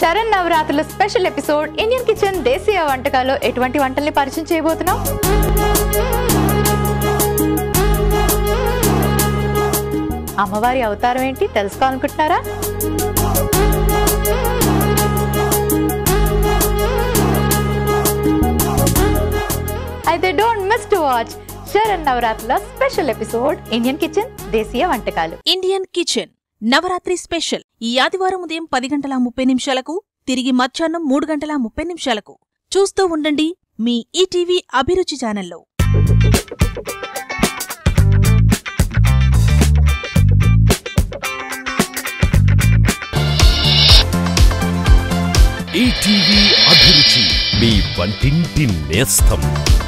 శరణ్ నవరాత్రుల special episode Indian kitchen దేశీయ వంటకాల్లో ఎటువంటి వంటల్ని పరిచయం చేయబోతున్నాం అమ్మవారి అవతారం ఏంటి తెలుసుకోవాలనుకుంటున్నారా అయితే don't miss to watch Sharan నవరాత్రుల స్పెషల్ ఎపిసోడ్ ఇండియన్ కిచెన్ దేశీయ వంటకాలు ఇండియన్ కిచెన్ నవరాత్రి స్పెషల్ ఈ ఆదివారం ఉదయం పది గంటల ముప్పై నిమిషాలకు తిరిగి మధ్యాహ్నం మూడు గంటల ముప్పై నిమిషాలకు చూస్తూ ఉండండి మీ ఈటీవీ అభిరుచి ఛానల్లో ఈటీవీ అభిరుచి మీ వంటింటి నేస్తం